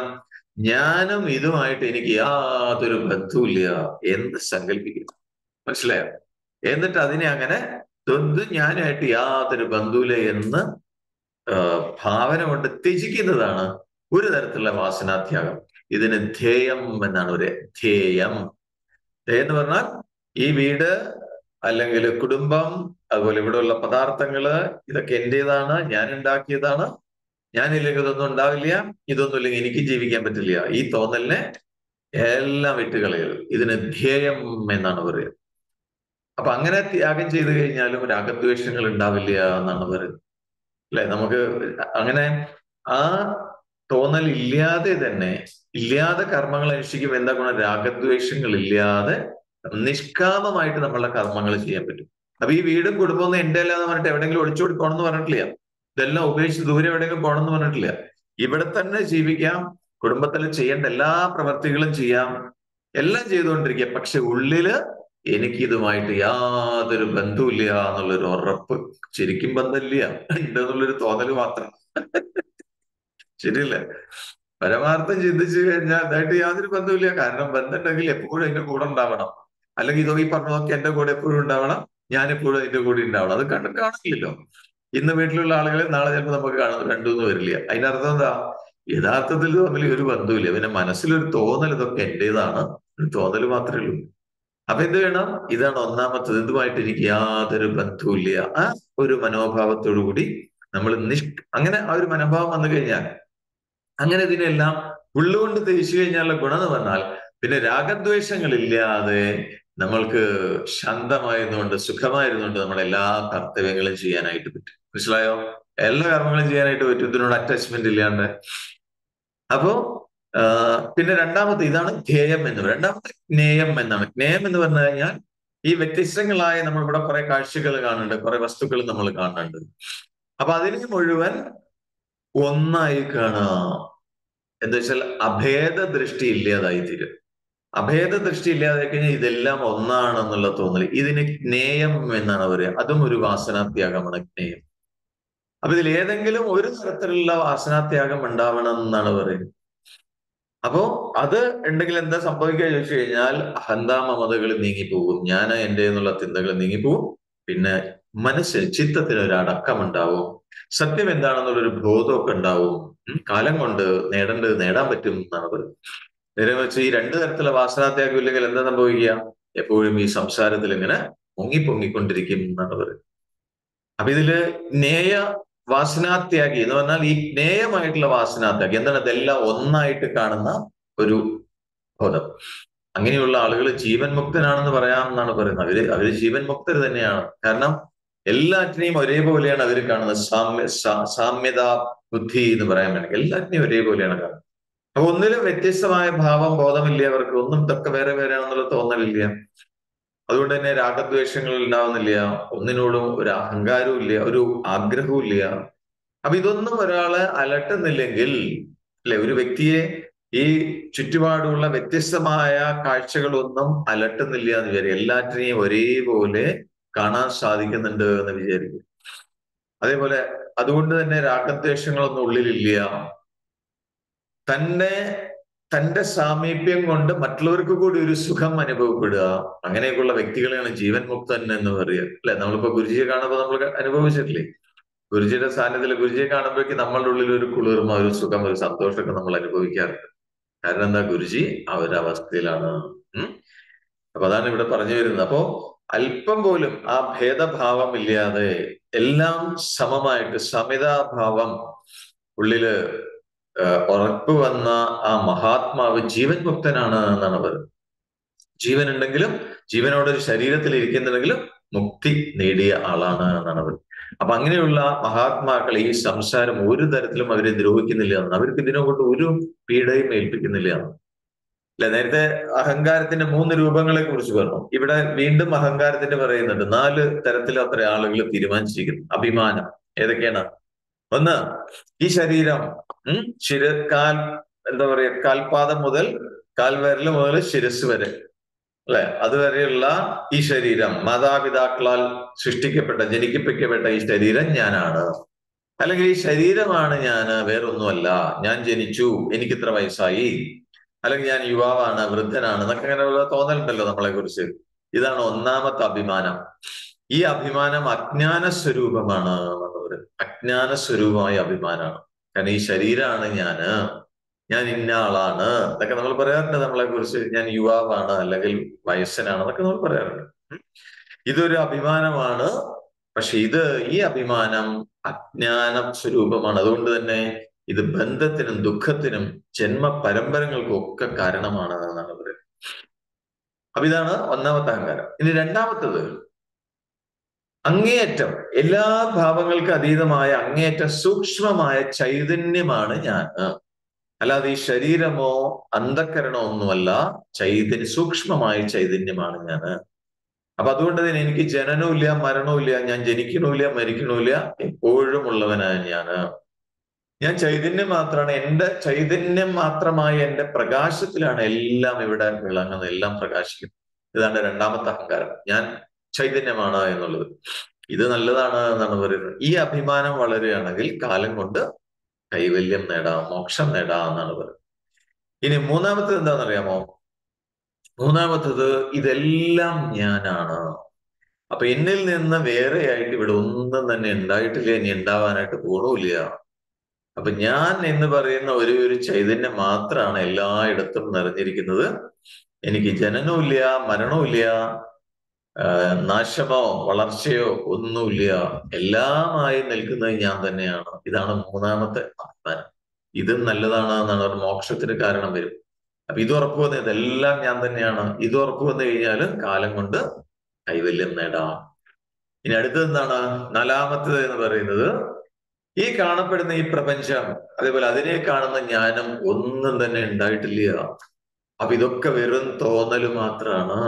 ഞാനും ഇതുമായിട്ട് എനിക്ക് യാതൊരു ബന്ധവുമില്ല എന്ന് സങ്കല്പിക്കുന്നു മനസ്സിലായോ എന്നിട്ട് അതിനെ അങ്ങനെ തൊന്ത് ഞാനായിട്ട് യാതൊരു ബന്ധുവില്ല എന്ന് ഭാവന കൊണ്ട് ത്യജിക്കുന്നതാണ് ഒരു തരത്തിലുള്ള വാസനാത്യാഗം ഇതിന് ധ്യേയം എന്നാണ് ഒരു ധ്യേയം എന്ന് പറഞ്ഞാൽ ഈ വീട് അല്ലെങ്കിൽ കുടുംബം അതുപോലെ ഇവിടെയുള്ള പദാർത്ഥങ്ങള് ഇതൊക്കെ എന്റേതാണ് ഞാൻ ഉണ്ടാക്കിയതാണ് ഞാനില്ലെങ്കിൽ ഇതൊന്നും ഉണ്ടാവില്ല ഇതൊന്നും ഇല്ലെങ്കിൽ എനിക്ക് ജീവിക്കാൻ പറ്റില്ല ഈ തോന്നലിനെ എല്ലാം വിട്ടുകളയുക ഇതിന് ധ്യേയം എന്നാണ് പറയുക അപ്പൊ അങ്ങനെ ത്യാഗം ചെയ്തു കഴിഞ്ഞാലും രാഗദ്വേഷങ്ങൾ ഉണ്ടാവില്ല എന്നാണ് പറയുന്നത് അല്ലെ നമുക്ക് അങ്ങനെ ആ തോന്നൽ ഇല്ലാതെ തന്നെ ഇല്ലാതെ കർമ്മങ്ങൾ അനുഷ്ഠിക്കും എന്താ ഗുണം രാഗദ്വേഷങ്ങൾ ഇല്ലാതെ നിഷ്കാമമായിട്ട് നമ്മളുടെ കർമ്മങ്ങൾ ചെയ്യാൻ പറ്റും അപ്പൊ ഈ വീടും കുടുംബമൊന്നും എന്റെ അല്ല എന്ന് പറഞ്ഞിട്ട് എവിടെയെങ്കിലും ഒളിച്ചോടി പോകണമെന്ന് പറഞ്ഞിട്ടില്ല ഇതെല്ലാം ഉപേക്ഷിച്ച് ദൂരെ എവിടെയെങ്കിലും പോകണമെന്ന് പറഞ്ഞിട്ടില്ല ഇവിടെ തന്നെ ജീവിക്കാം കുടുംബത്തിൽ ചെയ്യേണ്ട എല്ലാ പ്രവർത്തികളും ചെയ്യാം എല്ലാം ചെയ്തുകൊണ്ടിരിക്കുക പക്ഷെ ഉള്ളില് എനിക്ക് ഇതുമായിട്ട് യാതൊരു ബന്ധവുമില്ല എന്നുള്ളൊരു ഉറപ്പ് ശരിക്കും ബന്ധമില്ല ഉണ്ട് എന്നുള്ളൊരു തോന്നല് മാത്രം ശരിയല്ലേ പരമാർത്ഥം ചിന്തിച്ചു കഴിഞ്ഞാൽ അതായിട്ട് യാതൊരു ബന്ധവുമില്ല കാരണം ബന്ധം ഉണ്ടെങ്കിൽ എപ്പോഴും അതിന്റെ കൂടെ ഉണ്ടാവണം അല്ലെങ്കിൽ ഇതോ ഈ പറഞ്ഞതൊക്കെ എന്റെ കൂടെ എപ്പോഴും ഉണ്ടാവണം ഞാൻ എപ്പോഴും അതിന്റെ കൂടെ ഉണ്ടാവണം അത് കണ്ട് കാണില്ലല്ലോ ഇന്ന് വീട്ടിലുള്ള ആളുകളെ നാളെ ചിലപ്പോൾ നമുക്ക് കാണുന്നത് രണ്ടൊന്നും വരില്ല അതിനർത്ഥം എന്താ യഥാർത്ഥത്തിൽ തമ്മിൽ ഒരു ബന്ധവുമില്ല പിന്നെ മനസ്സിലൊരു തോന്നൽ ഇതൊക്കെ എന്റേതാണ് ഒരു തോന്നൽ മാത്രമേ ഉള്ളൂ അപ്പൊ എന്ത് വേണം ഇതാണ് ഒന്നാമത്തത് ഇതുമായിട്ട് എനിക്ക് യാതൊരു ബന്ധവുമില്ല ആ ഒരു മനോഭാവത്തോടു കൂടി നമ്മൾ നിഷ് അങ്ങനെ ആ ഒരു മനോഭാവം വന്നു കഴിഞ്ഞാൽ അങ്ങനെ ഇതിനെല്ലാം ഉള്ളുകൊണ്ട് തേച്ചു കഴിഞ്ഞാലുള്ള ഗുണം എന്ന് പറഞ്ഞാൽ പിന്നെ രാഗദ്വേഷങ്ങളില്ലാതെ നമ്മൾക്ക് ശാന്തമായിരുന്നുകൊണ്ട് സുഖമായിരുന്നുകൊണ്ട് നമ്മൾ എല്ലാ കർത്തവ്യങ്ങളും ചെയ്യാനായിട്ട് പറ്റും മനസ്സിലായോ എല്ലാ കർമ്മങ്ങളും ചെയ്യാനായിട്ട് പറ്റും ഇതിനോട് അറ്റാച്ച്മെന്റ് ഇല്ലാണ്ട് അപ്പോ പിന്നെ രണ്ടാമത്തെ ഇതാണ് ധ്യേയം എന്ന് പറയുന്നത് രണ്ടാമത്തെ ജ്ഞേയം എന്നാണ് ജ്ഞേയം എന്ന് പറഞ്ഞു കഴിഞ്ഞാൽ ഈ വ്യത്യസ്തങ്ങളായ നമ്മൾ ഇവിടെ കുറെ കാഴ്ചകൾ കാണുന്നുണ്ട് കുറെ വസ്തുക്കൾ നമ്മൾ കാണുന്നുണ്ട് അപ്പൊ അതിനെ മുഴുവൻ ഒന്നായി കാണാം എന്താ വെച്ചാൽ അഭേദ ദൃഷ്ടി ഇല്ലാതായി തീരും അഭേദ ദൃഷ്ടി ഇല്ലാതെ കഴിഞ്ഞാൽ ഇതെല്ലാം ഒന്നാണെന്നുള്ള തോന്നൽ ഇതിന് ജ്ഞേയം എന്നാണ് പറയുക അതും ഒരു വാസനാത്യാഗമാണ് ജ്ഞേയം അപ്പൊ ഇതിൽ ഏതെങ്കിലും ഒരു തരത്തിലുള്ള വാസനാത്യാഗം ഉണ്ടാവണം എന്നാണ് പറയുന്നത് അപ്പോ അത് ഉണ്ടെങ്കിൽ എന്താ സംഭവിക്കുക ചോദിച്ചു കഴിഞ്ഞാൽ അഹന്താമമതകൾ നീങ്ങിപ്പോകും ഞാൻ എന്റെ എന്നുള്ള ചിന്തകൾ നീങ്ങിപ്പോകും പിന്നെ മനസ്സിൽ ചിത്തത്തിന് ഒരു അടക്കമുണ്ടാവും സത്യം എന്താണെന്നുള്ളൊരു ബോധമൊക്കെ ഉണ്ടാവും കാലം കൊണ്ട് നേടേണ്ടത് നേടാൻ പറ്റും എന്നാണ് പറയുന്നത് നേരെ വെച്ച് ഈ രണ്ടു തരത്തിലുള്ള വാസനാത്യാഗം ഇല്ലെങ്കിൽ എന്താ സംഭവിക്കുക എപ്പോഴും ഈ സംസാരത്തിൽ ഇങ്ങനെ പൊങ്ങി പൊങ്ങിക്കൊണ്ടിരിക്കും എന്നാണ് പറയുന്നത് അപ്പൊ ഇതില് നേയ വാസനാത്യാഗി എന്ന് പറഞ്ഞാൽ ഈ ജ്ഞേയമായിട്ടുള്ള വാസനാത്യാഗി എന്താണ് ഇതെല്ലാം ഒന്നായിട്ട് കാണുന്ന ഒരു ബോധം അങ്ങനെയുള്ള ആളുകൾ ജീവൻ മുക്തനാണെന്ന് പറയാമെന്നാണ് പറയുന്നത് അവര് അവര് ജീവൻ മുക്തർ തന്നെയാണ് കാരണം എല്ലാറ്റിനെയും ഒരേപോലെയാണ് അവർ കാണുന്നത് സാമ്യ സാമ്യത ബുദ്ധി എന്ന് പറയാൻ വേണമെങ്കിൽ എല്ലാറ്റിനെയും ഒരേപോലെയാണ് കാണുന്നത് അപ്പൊ ഒന്നിലും വ്യത്യസ്തമായ ഭാവം ബോധമില്ല അവർക്ക് ഒന്നും ഇതൊക്കെ വേറെ വേറെയാണെന്നുള്ള തോന്നലില്ല അതുകൊണ്ട് തന്നെ രാഗദ്വേഷങ്ങൾ ഉണ്ടാവുന്നില്ല ഒന്നിനോടും ഒരു അഹങ്കാരവും ഇല്ല ഒരു ആഗ്രഹവും ഇല്ല അപ്പൊ ഇതൊന്നും ഒരാളെ അലട്ടുന്നില്ലെങ്കിൽ അല്ലെ ഒരു വ്യക്തിയെ ഈ ചുറ്റുപാടുള്ള വ്യത്യസ്തമായ കാഴ്ചകളൊന്നും അലട്ടുന്നില്ല എന്ന് വിചാരിക്കും എല്ലാറ്റിനെയും ഒരേപോലെ കാണാൻ സാധിക്കുന്നുണ്ട് എന്ന് വിചാരിക്കും അതേപോലെ അതുകൊണ്ട് തന്നെ രാഗദ്വേഷങ്ങളൊന്നും ഉള്ളിലില്ല തന്നെ തന്റെ സാമീപ്യം കൊണ്ട് മറ്റുള്ളവർക്ക് കൂടി ഒരു സുഖം അനുഭവപ്പെടുക അങ്ങനെയൊക്കെയുള്ള വ്യക്തികളെയാണ് ജീവൻ മുക്തൻ എന്ന് പറയുക അല്ലെ നമ്മളിപ്പോ ഗുരുജിയെ കാണുമ്പോൾ നമ്മൾ അനുഭവിച്ചിട്ടില്ലേ ഗുരുജിയുടെ സാന്നിധ്യത്തിൽ ഗുരുജിയെ കാണുമ്പോഴേക്ക് നമ്മളുടെ ഉള്ളിൽ ഒരു കുളിർമ ഒരു സുഖം ഒരു സന്തോഷമൊക്കെ നമ്മൾ അനുഭവിക്കാറുണ്ട് കാരണം എന്താ ഗുരുജി ആ ഒരു അവസ്ഥയിലാണ് ഉം അപ്പൊ അതാണ് ഇവിടെ പറഞ്ഞു വരുന്നത് അപ്പോ അല്പം പോലും ആ ഭേദഭാവം ഇല്ലാതെ എല്ലാം സമമായിട്ട് സമിതാഭാവം ഉള്ളില് ഉറപ്പ് വന്ന ആ മഹാത്മാവ് ജീവൻ മുക്തനാണ് എന്നാണ് പറയുന്നത് ജീവൻ ഉണ്ടെങ്കിലും ജീവനോടൊരു ശരീരത്തിൽ ഇരിക്കുന്നുണ്ടെങ്കിലും മുക്തി നേടിയ ആളാണ് എന്നാണ് പറയുന്നത് അപ്പൊ അങ്ങനെയുള്ള മഹാത്മാക്കൾ ഈ സംസാരം ഒരു തരത്തിലും അവരെ ദ്രോഹിക്കുന്നില്ല എന്നാണ് അവർക്ക് ഇതിനെ കൊണ്ട് ഒരു പീഡയും ഏൽപ്പിക്കുന്നില്ല അല്ലെ നേരത്തെ അഹങ്കാരത്തിന്റെ മൂന്ന് രൂപങ്ങളെ കുറിച്ച് പറഞ്ഞു ഇവിടെ വീണ്ടും അഹങ്കാരത്തിന്റെ പറയുന്നുണ്ട് നാല് തരത്തിൽ അത്ര ആളുകൾ തീരുമാനിച്ചിരിക്കുന്നു അഭിമാനം ഏതൊക്കെയാണ് ഒന്ന് ഈ ശരീരം ഉം ശിര കാൽ എന്താ പറയുക കാൽപാദം മുതൽ കാൽവിരൽ മുതൽ ശിരസ് വരെ അല്ലെ അതുവരെയുള്ള ഈ ശരീരം മാതാപിതാക്കളാൽ സൃഷ്ടിക്കപ്പെട്ട ജനിക്കപ്പിക്കപ്പെട്ട ഈ ശരീരം ഞാനാണ് അല്ലെങ്കിൽ ഈ ശരീരമാണ് ഞാൻ വേറൊന്നുമല്ല ഞാൻ ജനിച്ചു എനിക്ക് ഇത്ര വയസ്സായി അല്ലെങ്കിൽ ഞാൻ യുവാവാണ് വൃദ്ധനാണ് എന്നൊക്കെ അങ്ങനെയുള്ള തോന്നലുണ്ടല്ലോ നമ്മളെ കുറിച്ച് ഇതാണ് ഒന്നാമത്തെ അഭിമാനം ഈ അഭിമാനം അജ്ഞാന സ്വരൂപമാണ് എന്ന് പറയുന്നത് അജ്ഞാന സ്വരൂപമായ അഭിമാനമാണ് കാരണം ഈ ശരീരമാണ് ഞാന് ഞാൻ ഇന്ന ആളാണ് എന്നൊക്കെ നമ്മൾ പറയാറുണ്ട് നമ്മളെ കുറിച്ച് ഞാൻ യുവാവാണ് അല്ലെങ്കിൽ വയസ്സനാണ് എന്നൊക്കെ നമ്മൾ പറയാറുണ്ട് ഇതൊരു അഭിമാനമാണ് പക്ഷെ ഇത് ഈ അഭിമാനം അജ്ഞാന സ്വരൂപമാണ് അതുകൊണ്ട് തന്നെ ഇത് ബന്ധത്തിനും ദുഃഖത്തിനും ജന്മ പരമ്പരകൾക്കും ഒക്കെ കാരണമാണ് എന്നാണ് പറയുന്നത് അപ്പൊ ഇതാണ് ഒന്നാമത്തെ അഹങ്കാരം ഇനി രണ്ടാമത്തത് അങ്ങേയറ്റം എല്ലാ ഭാവങ്ങൾക്ക് അതീതമായ അങ്ങേയറ്റം സൂക്ഷ്മമായ ചൈതന്യമാണ് ഞാൻ അല്ലാതെ ഈ ശരീരമോ അന്ധക്കരണമോ ഒന്നുമല്ല ചൈതന്യ സൂക്ഷ്മമായ ചൈതന്യമാണ് ഞാൻ അപ്പൊ അതുകൊണ്ട് തന്നെ എനിക്ക് ജനനവുമില്ല മരണവുമില്ല ഞാൻ ജനിക്കണമില്ല മരിക്കണമില്ല എപ്പോഴും ഉള്ളവനാണ് ഞാന് ഞാൻ ചൈതന്യം മാത്രമാണ് എന്റെ ചൈതന്യം മാത്രമായ എന്റെ പ്രകാശത്തിലാണ് എല്ലാം ഇവിടെ വിളങ്ങുന്നത് എല്ലാം പ്രകാശിക്കുന്നത് ഇതാണ് രണ്ടാമത്തെ അഹങ്കാരം ഞാൻ ചൈതന്യമാണ് എന്നുള്ളത് ഇത് നല്ലതാണ് എന്നാണ് പറയുന്നത് ഈ അഭിമാനം വളരുകയാണെങ്കിൽ കാലം കൊണ്ട് കൈവല്യം നേടാം മോക്ഷം നേടാം എന്നാണ് പറയുന്നത് ഇനി മൂന്നാമത്തത് എന്താണെന്നറിയാമോ മൂന്നാമത്തത് ഇതെല്ലാം ഞാനാണ് അപ്പൊ എന്നിൽ നിന്ന് വേറെയായിട്ട് ഇവിടെ ഒന്നും തന്നെ ഉണ്ടായിട്ടില്ല ഇനി ഉണ്ടാവാനായിട്ട് പോണമില്ല അപ്പൊ ഞാൻ എന്ന് പറയുന്ന ഒരു ഒരു ചൈതന്യം മാത്രമാണ് എല്ലായിടത്തും നിറഞ്ഞിരിക്കുന്നത് എനിക്ക് ജനനവുമില്ല മരണവുമില്ല നാശമോ വളർച്ചയോ ഒന്നുമില്ല എല്ലാമായി നിൽക്കുന്നത് ഞാൻ തന്നെയാണ് ഇതാണ് മൂന്നാമത്തെ അഭിമാനം ഇതും നല്ലതാണ് എന്നാണ് ഒരു മോക്ഷത്തിന് കാരണം വരും അപ്പൊ ഇത് ഉറപ്പ് വന്ന ഇതെല്ലാം ഞാൻ തന്നെയാണ് ഇത് ഉറപ്പ് വന്നു കഴിഞ്ഞാൽ കാലം കൊണ്ട് കൈവല്യം നേടാം ഇനി അടുത്തത് എന്താണ് നാലാമത്തത് എന്ന് പറയുന്നത് ഈ കാണപ്പെടുന്ന ഈ പ്രപഞ്ചം അതേപോലെ അതിനെ കാണുന്ന ജ്ഞാനം ഒന്നും തന്നെ ഉണ്ടായിട്ടില്ല അപ്പൊ ഇതൊക്കെ വെറും തോന്നല് മാത്രമാണ്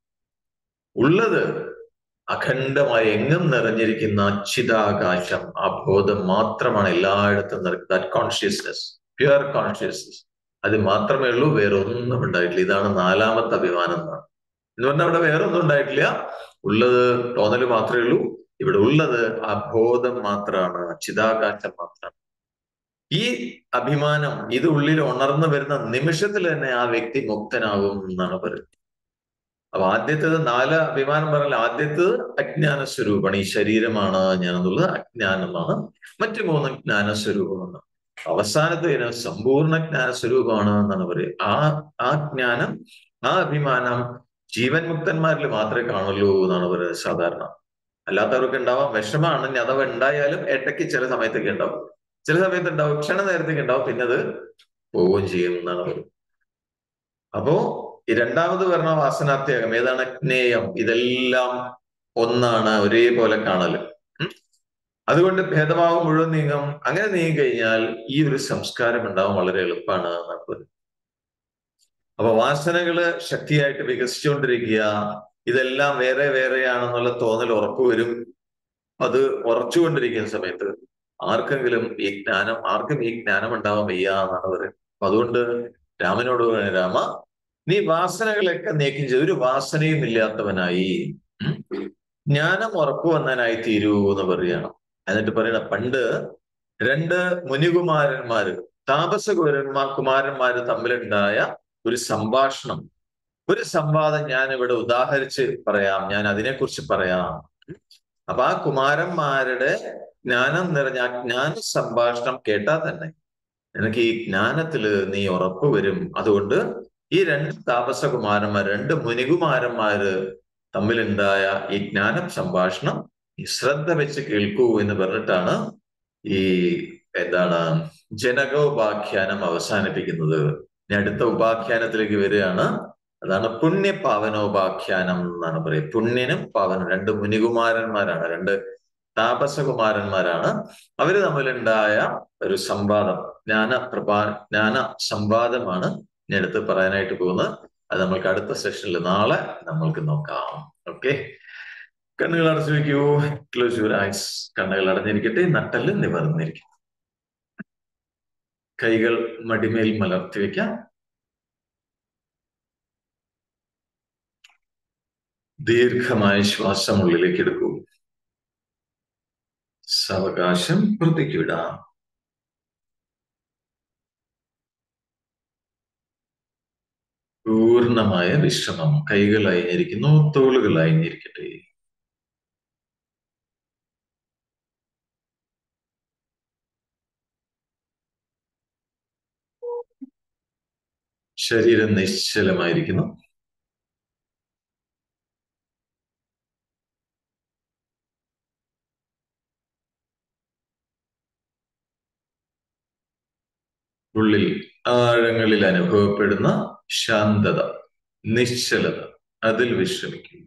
ഉള്ളത് അഖണ്ഡമായി എങ്ങും നിറഞ്ഞിരിക്കുന്ന ചിതാകാശം ആ ബോധം മാത്രമാണ് എല്ലായിടത്തും നിറയ്ക്കുന്നത് ദാറ്റ് കോൺഷ്യസ്നെസ് പ്യുവർ കോൺഷ്യസ്നെസ് അത് മാത്രമേ ഉള്ളൂ വേറെ ഒന്നും ഉണ്ടായിട്ടില്ല ഇതാണ് നാലാമത്തെ അഭിമാനം എന്നാണ് എന്ന് പറഞ്ഞാൽ അവിടെ വേറെ ഒന്നും ഉണ്ടായിട്ടില്ല ഉള്ളത് തോന്നല് മാത്രമേ ഉള്ളൂ ഇവിടെ ഉള്ളത് ആ ബോധം മാത്രമാണ് ചിതാകാശം മാത്രമാണ് ഈ അഭിമാനം ഇത് ഉള്ളിൽ ഉണർന്നു വരുന്ന നിമിഷത്തിൽ തന്നെ ആ വ്യക്തി മുക്തനാകും എന്നാണ് പറയുന്നത് അപ്പൊ ആദ്യത്തേത് നാല് അഭിമാനം പറഞ്ഞാൽ ആദ്യത്തേത് അജ്ഞാന സ്വരൂപമാണ് ഈ ശരീരമാണ് ഞാൻ എന്നുള്ളത് അജ്ഞാനമാണ് മറ്റു മൂന്ന് ജ്ഞാന സ്വരൂപമാണ് അവസാനത്തെ ഇനം സമ്പൂർണ്ണ ജ്ഞാന സ്വരൂപമാണ് എന്നാണ് പറയുക ആ ആ ജ്ഞാനം ആ അഭിമാനം ജീവൻ മുക്തന്മാരിൽ മാത്രമേ കാണുള്ളൂ എന്നാണ് പറയുന്നത് സാധാരണ അല്ലാത്തവർക്ക് ഉണ്ടാവാം വിഷമാണ് ഇനി അഥവാ ഉണ്ടായാലും ഇടയ്ക്ക് ചില സമയത്തൊക്കെ ഉണ്ടാവും ചില സമയത്ത് ഉണ്ടാവും ക്ഷണ നേരത്തേക്ക് ഉണ്ടാവും പിന്നെ അത് പോവുകയും ചെയ്യും എന്നാണ് പറയുന്നത് അപ്പോ ഈ രണ്ടാമത് പറഞ്ഞ വാസനാത്യാഗം ഏതാണ് ജ്ഞേയം ഇതെല്ലാം ഒന്നാണ് ഒരേപോലെ കാണല് അതുകൊണ്ട് ഭേദഭാവം മുഴുവൻ നീങ്ങും അങ്ങനെ നീങ്ങി കഴിഞ്ഞാൽ ഈ ഒരു സംസ്കാരം ഉണ്ടാവും വളരെ എളുപ്പമാണ് എന്നാണ് പറയുന്നത് അപ്പൊ വാസനകള് ശക്തിയായിട്ട് വികസിച്ചുകൊണ്ടിരിക്കുക ഇതെല്ലാം വേറെ വേറെയാണെന്നുള്ള തോന്നൽ ഉറപ്പുവരും അത് ഉറച്ചുകൊണ്ടിരിക്കുന്ന സമയത്ത് ആർക്കെങ്കിലും ഈ ജ്ഞാനം ആർക്കും ഈ ജ്ഞാനം ഉണ്ടാവാൻ വയ്യ എന്നാണ് പറയുന്നത് അപ്പൊ അതുകൊണ്ട് രാമനോട് പറയുന്നത് രാമ നീ വാസനകളൊക്കെ നീക്കം ചെയ്ത് ഒരു വാസനയും ഇല്ലാത്തവനായി ജ്ഞാനം ഉറപ്പു വന്നവനായി തീരൂ എന്ന് പറയണം എന്നിട്ട് പറയണ പണ്ട് രണ്ട് മുനികുമാരന്മാര് താപസ കുമാരന്മാർ കുമാരന്മാര് തമ്മിലുണ്ടായ ഒരു സംഭാഷണം ഒരു സംവാദം ഞാൻ ഇവിടെ ഉദാഹരിച്ച് പറയാം ഞാൻ അതിനെക്കുറിച്ച് പറയാം അപ്പൊ ആ കുമാരന്മാരുടെ ജ്ഞാനം നിറഞ്ഞ ആ ജ്ഞാന സംഭാഷണം കേട്ടാൽ തന്നെ എനിക്ക് ഈ ജ്ഞാനത്തില് നീ ഉറപ്പ് വരും അതുകൊണ്ട് ഈ രണ്ട് താപസകുമാരന്മാർ രണ്ട് മുനികുമാരന്മാര് തമ്മിലുണ്ടായ ഈ ജ്ഞാന സംഭാഷണം ഈ ശ്രദ്ധ വെച്ച് കേൾക്കൂ എന്ന് പറഞ്ഞിട്ടാണ് ഈ എന്താണ് ജനകോപാഖ്യാനം അവസാനിപ്പിക്കുന്നത് ഇനി അടുത്ത ഉപാഖ്യാനത്തിലേക്ക് വരികയാണ് അതാണ് പുണ്യപാവനോപാഖ്യാനം എന്നാണ് പറയുക പുണ്യനും പാവനും രണ്ട് മുനികുമാരന്മാരാണ് രണ്ട് താപസകുമാരന്മാരാണ് അവര് തമ്മിലുണ്ടായ ഒരു സംവാദം ജ്ഞാന പ്രഭാ ജ്ഞാന സംവാദമാണ് ഇനി അടുത്ത് പറയാനായിട്ട് പോകുന്നത് അത് നമ്മൾക്ക് അടുത്ത സെഷനിൽ നാളെ നമ്മൾക്ക് നോക്കാം ഓക്കെ കണ്ണുകൾ അടച്ചു വെക്കൂ ക്ലോസ് യുവർ ഐസ് കണ്ണുകൾ അടഞ്ഞിരിക്കട്ടെ നട്ടല് നിവർന്നിരിക്കും കൈകൾ മടിമേൽ മലർത്തി വെക്കാം ദീർഘമായ ശ്വാസം ഉള്ളിലേക്ക് എടുക്കൂ സാവകാശം പുറത്തേക്ക് വിടാം പൂർണമായ വിശ്രമം കൈകൾ അയഞ്ഞിരിക്കുന്നു തോളുകൾ അയഞ്ഞിരിക്കട്ടെ ശരീരം നിശ്ചലമായിരിക്കുന്നു ഉള്ളിൽ ആഴങ്ങളിൽ അനുഭവപ്പെടുന്ന ശാന്തത നിശ്ചലത അതിൽ വിശ്രമിക്കും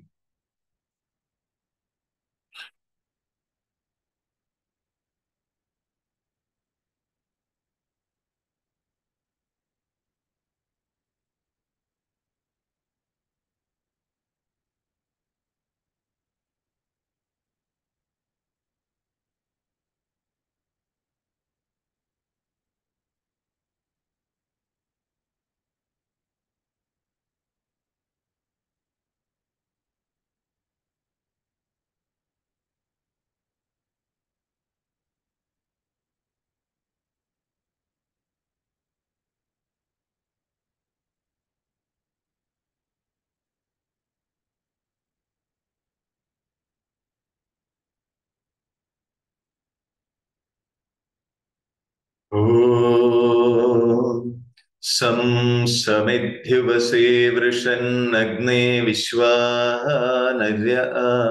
ഓം സം സമിധ്യുവസേ വൃഷന്നഗ്നേ വിശ്വാനര്യ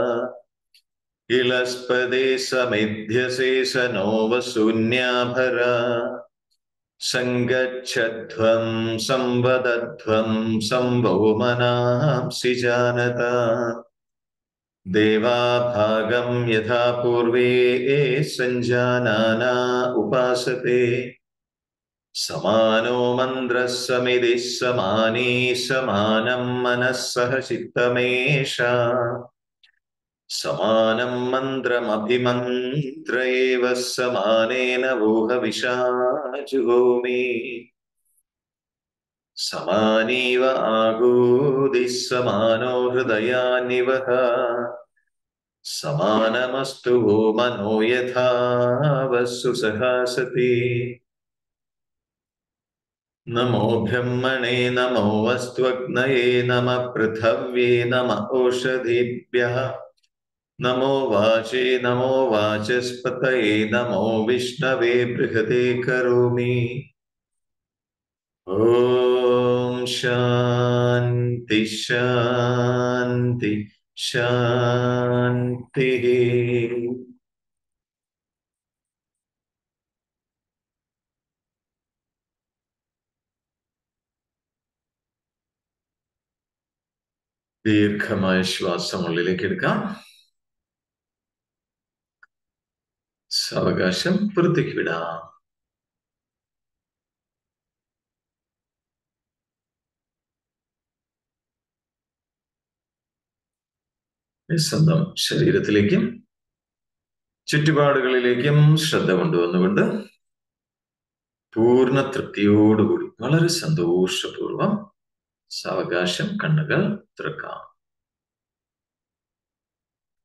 ഇളസ്പദേ സമിധ്യശേഷനോ വശൂന്യാഭര സങ്കച്ഛധ്വം സംവദധ്വം സംഭോമനാംസി ജാനത ദേവാഭാഗം യഥാ പൂർവേ സഞ്ജാനാന ഉപാസത്തെ സമാനോ മന്ത്രഃ സമിതി സമാനീ സമാനം മനഃസഹ ചിത്തമേഷ സമാനം മന്ത്രമഭിമന്ത്ര ഏവ സമാനേന ഊഹവിഷാജുഹോമി സമാനീവ ആഗൂതി സമാനോ ഹൃദയാനിവഹ സമാനമസ്തു വോ മനോ യഥാ വസ്സു സഹാസതി നമോ ബ്രഹ്മണേ നമോ വസ്ത്വഗ്നയേ നമ പൃഥവ്യേ നമ ഓഷധീഭ്യഃ നമോ വാചേ നമോ വാചസ്പതയേ നമോ വിഷ്ണവേ ബൃഹദേ കരോമി ഓം ശാന്തി ശാന്തി ശാന്തി ദീർഘമായ ശ്വാസം ഉള്ളിലേക്ക് എടുക്കാം സാവകാശം പുറത്തേക്ക് വിടാം സ്വന്തം ശരീരത്തിലേക്കും ചുറ്റുപാടുകളിലേക്കും ശ്രദ്ധ കൊണ്ടുവന്നുകൊണ്ട് പൂർണ്ണ തൃപ്തിയോടുകൂടി വളരെ സന്തോഷപൂർവം സാവകാശം കണ്ണുകൾ തുറക്കാം